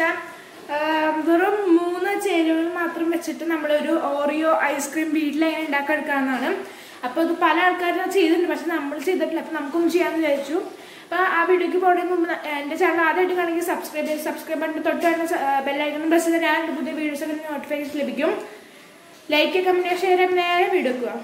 വെച്ചാൽ വെറും മൂന്ന് ചേരുവകൾ മാത്രം വെച്ചിട്ട് നമ്മളൊരു ഓറിയോ ഐസ്ക്രീം വീട്ടിലെങ്ങനെ ഉണ്ടാക്കിയെടുക്കാവുന്നതാണ് അപ്പോൾ ഇത് പല ആൾക്കാരും ചെയ്തിട്ടുണ്ട് പക്ഷെ നമ്മൾ ചെയ്തിട്ടില്ല അപ്പോൾ നമുക്കൊന്നും ചെയ്യാമെന്ന് വിചാരിച്ചു അപ്പോൾ ആ വീഡിയോക്ക് പോകുന്നതിന് മുമ്പ് ന- എൻ്റെ ചാനൽ ആദ്യമായിട്ട് കാണെങ്കിൽ സബ്സ്ക്രൈബ് ചെയ്ത് സബ്സ്ക്രൈബ് ബട്ടൺ തൊട്ട് വരുന്ന ബെല്ലൈക്കണം പ്രസ് ചെയ്ത് ഞാൻ പുതിയ വീഡിയോസൊക്കെ നോട്ടിഫിക്കേഷൻ ലഭിക്കും ലൈക്ക് കമൻറ്റ് ഷെയർ ചെയ്യാൻ നേരെ വീഡിയോ പോവാം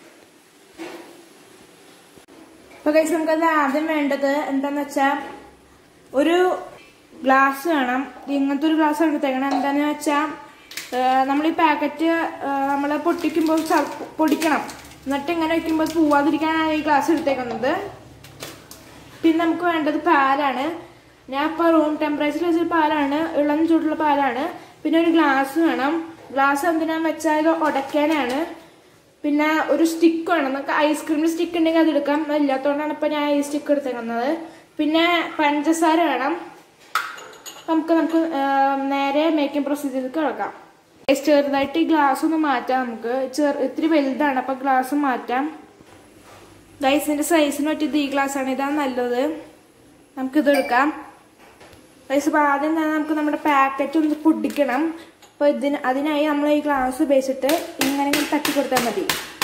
അപ്പോൾ കഴിച്ച് നമുക്കത് ആദ്യം വേണ്ടത് എന്താന്ന് വെച്ചാൽ ഒരു ഗ്ലാസ് വേണം ഇങ്ങനത്തെ ഒരു ഗ്ലാസ് എടുത്തേക്കണം എന്താന്ന് വെച്ചാൽ നമ്മൾ ഈ പാക്കറ്റ് നമ്മൾ പൊട്ടിക്കുമ്പോൾ ച- പൊടിക്കണം എന്നിട്ട് ഇങ്ങനെ വെക്കുമ്പോൾ അത് പോവാതിരിക്കാനാണ് ഈ ഗ്ലാസ് എടുത്തേക്കുന്നത് പിന്നെ നമുക്ക് വേണ്ടത് പാലാണ് ഞാൻ ഇപ്പോൾ റൂം ടെമ്പറേച്ചറിൽ വെച്ച പാലാണ് ഇളം ചൂടുള്ള പാലാണ് പിന്നെ ഒരു ഗ്ലാസ് വേണം ഗ്ലാസ് എന്തിനാന്ന് വെച്ചാൽ ഇത് ഉടയ്ക്കാനാണ് പിന്നെ ഒരു സ്റ്റിക്ക് വേണം നമുക്ക് ഐസ്ക്രീമിൻ്റെ സ്റ്റിക്ക് ഉണ്ടെങ്കിൽ അത് എടുക്കാം ഇല്ലാത്തതുകൊണ്ടാണ് ഇപ്പോൾ ഞാൻ ഈ സ്റ്റിക്ക് എടുത്തേക്കുന്നത് പിന്നെ പഞ്ചസാര വേണം നമുക്ക് നമുക്ക് ആ, നേരെ മേക്കിംഗ് പ്രൊസീജിയർക്ക് കിടക്കാം ചെറുതായിട്ട് ഈ ഗ്ലാസ് ഒന്ന് മാറ്റാം നമുക്ക് ചെറു ഇത്തിരി വലുതാണ് അപ്പോൾ ഗ്ലാസ് മാറ്റാം ഗൈസിന്റെ സൈസിന് പറ്റിയത് ഈ ഗ്ലാസ് ആണ് ഇതാണ് നല്ലത് നമുക്കിത് എടുക്കാം ഗൈസ് അപ്പോൾ ആദ്യം തന്നെ നമുക്ക് നമ്മുടെ പാക്കറ്റ് ഒന്ന് പൊടിക്കണം അപ്പോൾ ഇതിന് അതിനായി നമ്മൾ ഈ ഗ്ലാസ് ഉപയോഗിച്ചിട്ട് ഇങ്ങനെ ഇങ്ങനെ തട്ടി കൊടുത്താൽ മതി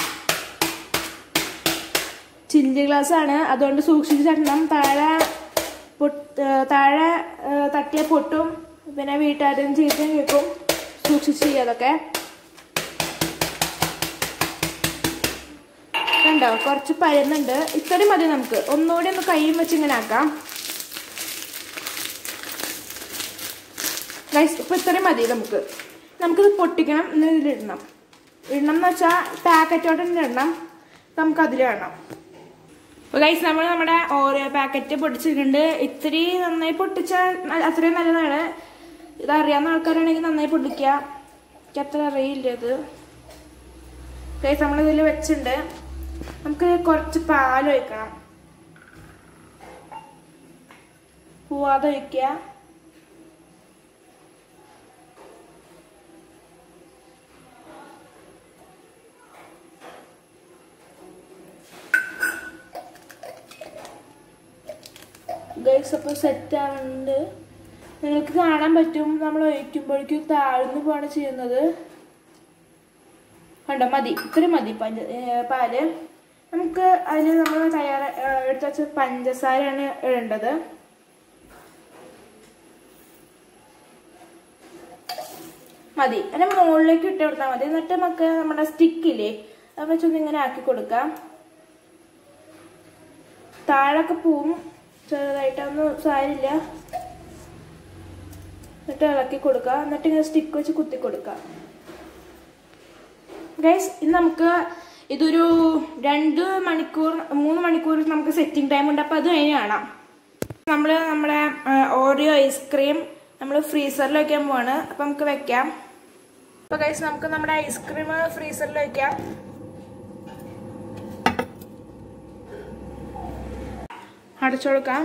ചില്ലി ഗ്ലാസ് ആണ് അതുകൊണ്ട് സൂക്ഷിച്ച് തട്ടണം താഴെ പൊട്ട് ഏ, താഴെ ഏ, തട്ടിയ പൊട്ടും പിന്നെ വീട്ടുകാരും ചീത്തയും കേൾക്കും സൂക്ഷിച്ച് ചെയ്യുക അതൊക്കെ കണ്ടോ കുറച്ച് പരന്നുണ്ട് ഇത്രയും മതി നമുക്ക് ഒന്നുകൂടി ഒന്ന് കൈയും വെച്ച് ഇങ്ങനെ ആക്കാം ഗൈസ് ഇപ്പൊ ഇത്രയും മതി നമുക്ക് നമുക്കിത് പൊട്ടിക്കണം എന്നിട്ട് ഇതിലിടണം ഇടണം എന്ന് വെച്ചാൽ പാക്കറ്റോടെ തന്നെ ഇടണം നമുക്ക് അതിൽ വേണം അപ്പോൾ ഗൈസ് നമ്മൾ നമ്മുടെ ഓരോ പാക്കറ്റ് പൊട്ടിച്ചിട്ടുണ്ട് ഇത്തിരി നന്നായി പൊട്ടിച്ചാൽ ന- അത്രയും നല്ലതാണ് ഇത് അറിയാവുന്ന ആൾക്കാരാണെങ്കിൽ നന്നായി പൊട്ടിക്കുക എനിക്ക് അത്ര അറിയില്ല ഇത് ഗൈസ് നമ്മളിതിൽ വെച്ചിട്ടുണ്ട് നമുക്ക് കുറച്ച് പാൽ ഒഴിക്കണം പോവാതെ ഒഴിക്കുക ഗൈസ് അപ്പോൾ സെറ്റ് ആവുന്നുണ്ട് നിങ്ങൾക്ക് കാണാൻ പറ്റും നമ്മൾ ഒഴിക്കുമ്പോഴേക്കും താഴ്ന്നു പോവാണ് ചെയ്യുന്നത് കണ്ടോ മതി ഇത്രയും മതി പഞ്ച ഏ, പാല് നമുക്ക് അതിൽ നമ്മൾ തയ്യാറ ഏ, എടുത്ത് വെച്ച പഞ്ചസാരയാണ് ഇടേണ്ടത് മതി അതിന്റെ മുകളിലേക്ക് ഇട്ട് കൊടുത്താൽ മതി എന്നിട്ട് നമുക്ക് നമ്മുടെ സ്റ്റിക്കില്ലേ അത് വെച്ചൊന്ന് ഇങ്ങനെ ആക്കി കൊടുക്കാം താഴൊക്കെ പോവും ചെറുതായിട്ടൊന്നും സാരില്ല എന്നിട്ട് ഇളക്കി കൊടുക്കുക എന്നിട്ട് ഇങ്ങനെ സ്റ്റിക്ക് വെച്ച് കുത്തി കൊടുക്കുക ഗൈസ് ഇത് നമുക്ക് ഇതൊരു രണ്ട് മണിക്കൂർ മൂന്ന് മണിക്കൂർ നമുക്ക് സെറ്റിംഗ് ടൈം ഉണ്ട് അപ്പോൾ അത് കഴിഞ്ഞ് കാണാം നമ്മൾ നമ്മുടെ ഓറിയോ ഐസ്ക്രീം നമ്മൾ ഫ്രീസറിൽ വെക്കാൻ പോവാണ് അപ്പം നമുക്ക് വെക്കാം അപ്പോൾ ഗൈസ് നമുക്ക് നമ്മുടെ ഐസ്ക്രീം ഫ്രീസറിൽ വെക്കാം അടച്ചു കൊടുക്കാം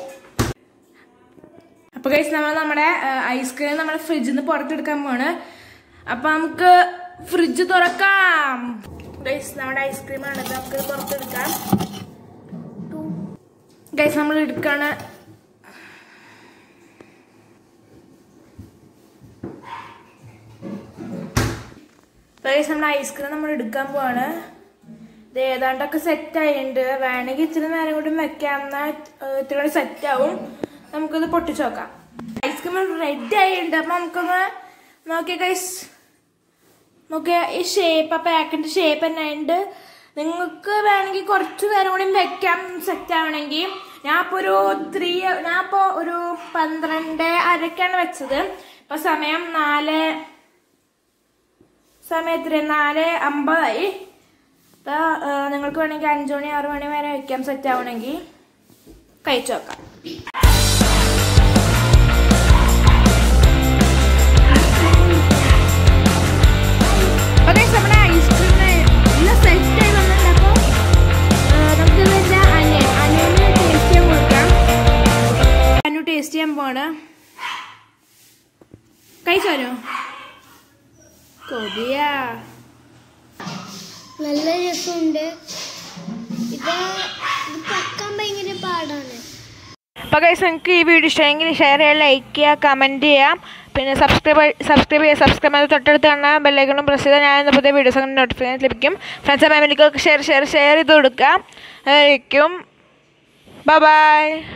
അപ്പൊ ഗൈസ് നമ്മൾ നമ്മുടെ ഐസ്ക്രീം നമ്മുടെ ഫ്രിഡ്ജിൽ നിന്ന് പുറത്തെടുക്കാൻ പോവാണ് അപ്പൊ നമുക്ക് ഫ്രിഡ്ജ് തുറക്കാം ഗൈസ് നമ്മുടെ ഐസ്ക്രീം ആണ് നമുക്ക് പുറത്തെടുക്കാം ഗൈസ് നമ്മൾ എടുക്കാണ് ഗൈസ് നമ്മുടെ ഐസ്ക്രീം നമ്മൾ എടുക്കാൻ പോവാണ് ഇത് ഏതാണ്ടൊക്കെ സെറ്റ് ആയിട്ടുണ്ട് വേണമെങ്കിൽ ഇച്ചിരി നേരം കൂടി വെക്കാം എന്നാൽ ഇത്തിരി കൂടി സെറ്റ് ആവും നമുക്കിത് പൊട്ടിച്ച് നോക്കാം ഐസ്ക്രീം റെഡി ആയിട്ടുണ്ട് അപ്പൊ നമുക്കൊന്ന് നോക്കിയ ഗൈസ് നോക്കിയ ഈ ഷേപ്പ് ആ പാക്കിന്റെ ഷേപ്പ് തന്നെ ഉണ്ട് നിങ്ങൾക്ക് വേണമെങ്കിൽ കുറച്ച് നേരം കൂടി വെക്കാം സെറ്റ് ആവണമെങ്കിൽ ഞാൻ ഇപ്പോൾ ഒരു ത്രീ ഞാൻ ഇപ്പോൾ ഒരു പന്ത്രണ്ട് അരക്കാണ് വെച്ചത് ഇപ്പൊ സമയം നാല് സമയത്തിന് നാല് അമ്പതായി ഇപ്പൊ ഏഹ്, നിങ്ങൾക്ക് വേണമെങ്കിൽ അഞ്ചു മണി ആറു മണി വരെ വെക്കാം സെറ്റ് ആവണമെങ്കിൽ കഴിച്ചു നോക്കാം അപ്പൊ guys, നമ്മുടെ ഐസ്ക്രീം എല്ലാം സെറ്റ് ആയി വന്നിട്ടുണ്ട് അപ്പൊ നമുക്ക് ഇതിന്റെ അനിയൻ അനിയന് ടേസ്റ്റ് ചെയ്യാൻ കൊടുക്കാം അനു ടേസ്റ്റ് ചെയ്യാൻ പോവാണ് കഴിച്ചോനു കൊതിയാ നല്ല രസമുണ്ട് ഇത് ഇത് പക്കാൻ ഭയങ്കര പാടാണ് അപ്പോൾ ഗൈസ് നിങ്ങൾക്ക് ഈ വീഡിയോ ഇഷ്ടമെങ്കിൽ ഷെയർ ചെയ്യുക ലൈക്ക് ചെയ്യുക കമൻറ്റ് ചെയ്യാം പിന്നെ സബ്സ്ക്രൈബ് സബ്സ്ക്രൈബ് ചെയ്യുക സബ്സ്ക്രൈബ് ചെയ്ത് തൊട്ടടുത്ത് കാണാൻ ബെല്ലൈക്കണും പ്രസ് ചെയ്താൽ ഞാൻ ഇന്ന് പുതിയ വീഡിയോസ് നോട്ടിഫിക്കേഷൻ ലഭിക്കും ഫ്രണ്ട്സ് ഫാമിലിക്കൊക്കെ ഷെയർ ഷെയർ ഷെയർ ചെയ്ത് കൊടുക്കുക ആയിരിക്കും ബൈ ബൈ